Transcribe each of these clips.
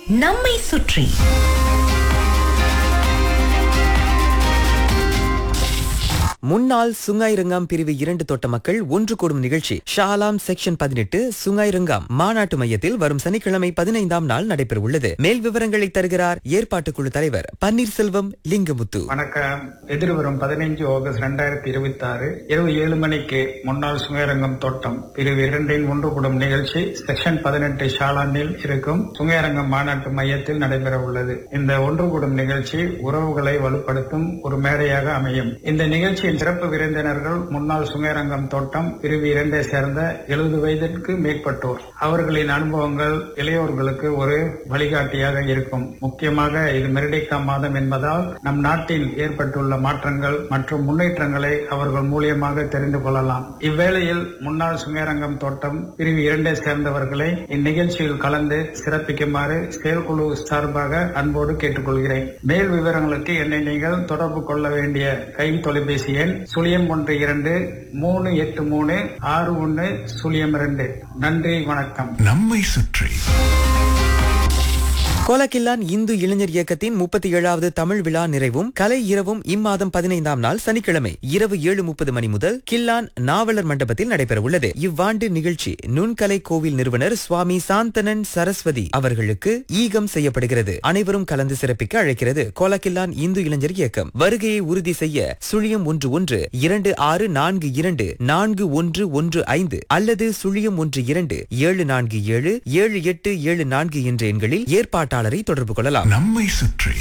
நம்மை சுற்றி முன்னாள் சுங்காய்ரங்காம் பிரிவு இரண்டு தோட்ட மக்கள் ஒன்று கூடும் நிகழ்ச்சி ஷாலாம் செக்ஷன் பதினெட்டு சுங்காய்ரங்காம் மாநாட்டு மையத்தில் வரும் சனிக்கிழமை பதினைந்தாம் நாள் நடைபெற உள்ளது மேல் விவரங்களை தருகிறார் ஏற்பாட்டுக்குழு தலைவர் பன்னீர்செல்வம் லிங்கமுத்து வணக்கம் எதிர்வரும் பதினைஞ்சு ஆகஸ்ட் ரெண்டாயிரத்தி இருபத்தி ஆறு இரவு ஏழு மணிக்கு முன்னாள் சுங்கரங்கம் தோட்டம் பிரிவு இரண்டின் ஒன்று கூடும் நிகழ்ச்சி செக்ஷன் பதினெட்டு ஷாலாண்டில் இருக்கும் சுங்கரங்கம் மாநாட்டு மையத்தில் நடைபெற உள்ளது இந்த ஒன்று கூடும் நிகழ்ச்சி உறவுகளை வலுப்படுத்தும் ஒரு மேடையாக அமையும் இந்த நிகழ்ச்சியின் சிறப்பு விருந்தினர்கள் முன்னாள் சுங்கரங்கம் தோட்டம் பிரிவு இரண்டை சேர்ந்த எழுபது வயதிற்கு மேற்பட்டோர் அவர்களின் அனுபவங்கள் இளையோர்களுக்கு ஒரு வழிகாட்டியாக இருக்கும் முக்கியமாக இது மெரிடிகா மாதம் என்பதால் நம் நாட்டில் ஏற்பட்டுள்ள மாற்றங்கள் மற்றும் முன்னேற்றங்களை அவர்கள் மூலியமாக தெரிந்து கொள்ளலாம் இவ்வேளையில் முன்னாள் சுங்கரங்கம் தோட்டம் பிரிவு இரண்டை சேர்ந்தவர்களை இந்நிகழ்ச்சியில் கலந்து சிறப்பிக்குமாறு செயற்குழு சார்பாக அன்போடு கேட்டுக்கொள்கிறேன் மேல் விவரங்களுக்கு என்னை நீங்கள் தொடர்பு கொள்ள வேண்டிய கை தொலைபேசி எண் சுழியம் ஒன்று இரண்டு மூணு எட்டு மூணு ஆறு ஒன்று சுழியம் இரண்டு நன்றி வணக்கம் நம்மை சுற்றி கோலக்கில்லான் இந்து இளைஞர் இயக்கத்தின் முப்பத்தி ஏழாவது தமிழ் விழா நிறைவும் கலை இரவும் இம்மாதம் பதினைந்தாம் நாள் சனிக்கிழமை இரவு ஏழு முப்பது மணி முதல் கில்லான் நாவலர் மண்டபத்தில் நடைபெற உள்ளது இவ்வாண்டு நிகழ்ச்சி நுண்கலை கோவில் நிறுவனர் சுவாமி சாந்தனன் சரஸ்வதி அவர்களுக்கு ஈகம் செய்யப்படுகிறது அனைவரும் கலந்து சிறப்பிக்க அழைக்கிறது கோலக்கில்லான் இந்து இளைஞர் இயக்கம் வருகையை உறுதி செய்ய சுழியம் ஒன்று ஒன்று இரண்டு ஆறு நான்கு இரண்டு நான்கு ஒன்று ஒன்று ஐந்து அல்லது சுழியம் ஒன்று இரண்டு ஏழு நான்கு ஏழு ஏழு எட்டு ஏழு நான்கு என்ற எண்களில் ஏற்பாட்டாளரை தொடர்பு கொள்ளலாம் நம்மை சுற்றி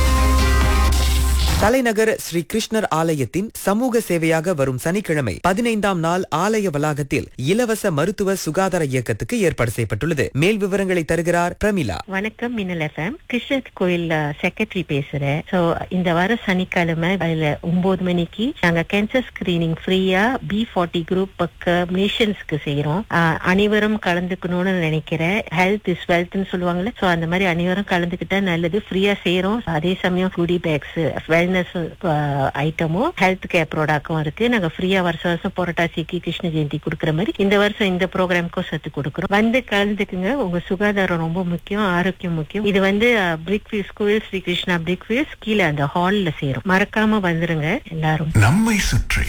தலைநகர் ஸ்ரீ கிருஷ்ணர் ஆலயத்தின் சமூக சேவையாக வரும் சனிக்கிழமை பதினைந்தாம் நாள் ஆலய வளாகத்தில் இலவச மருத்துவ சுகாதார இயக்கத்துக்கு ஏற்பாடு செய்யப்பட்டுள்ளது மேல் விவரங்களை தருகிறார் பிரமிளா வணக்கம் மின்னல் எஃப்எம் கிருஷ்ணர் கோயில் செக்ரட்டரி பேசுறேன் சோ இந்த வார சனிக்கிழமை அதுல ஒன்பது மணிக்கு நாங்க கேன்சர் ஸ்கிரீனிங் ஃப்ரீயா பி ஃபார்ட்டி குரூப் பக்க நேஷன்ஸ்க்கு செய்யறோம் ஆஹ், அனைவரும் கலந்துக்கணும்னு நினைக்கிறேன் ஹெல்த் இஸ் வெல்த்னு சொல்லுவாங்கல்ல சோ அந்த மாதிரி அனைவரும் கலந்துக்கிட்டா நல்லது ஃப்ரீயா செய்யறோம் அதே சமயம் குடி பேக்ஸ் வெல்னஸ் ஐட்டமும் ஹெல்த் கேர் ப்ராடக்டும் இருக்கு நாங்க ஃப்ரீயா வருஷம் வருஷம் புரட்டாசிக்கு கிருஷ்ண ஜெயந்தி கொடுக்குற மாதிரி இந்த வருஷம் இந்த ப்ரோக்ராம்க்கும் சத்து கொடுக்குறோம் வந்து கலந்துக்குங்க உங்க சுகாதாரம் ரொம்ப முக்கியம் ஆரோக்கியம் முக்கியம் இது வந்து பிரிக்ஃபீல்ஸ் கோயில் ஸ்ரீ கிருஷ்ணா பிரிக்ஃபீல்ஸ் கீழே அந்த ஹால்ல சேரும் மறக்காம வந்துருங்க எல்லாரும் நம்மை சுற்றி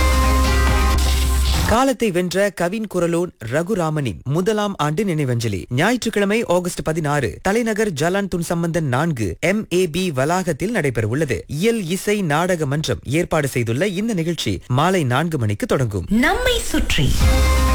காலத்தை வென்ற கவின் குரலோன் ரகுராமனின் முதலாம் ஆண்டு நினைவஞ்சலி ஞாயிற்றுக்கிழமை ஆகஸ்ட் பதினாறு தலைநகர் ஜலான் துன் சம்பந்தன் நான்கு எம் ஏ பி வளாகத்தில் நடைபெறவுள்ளது இயல் இசை நாடக மன்றம் ஏற்பாடு செய்துள்ள இந்த நிகழ்ச்சி மாலை நான்கு மணிக்கு தொடங்கும் நம்மை சுற்றி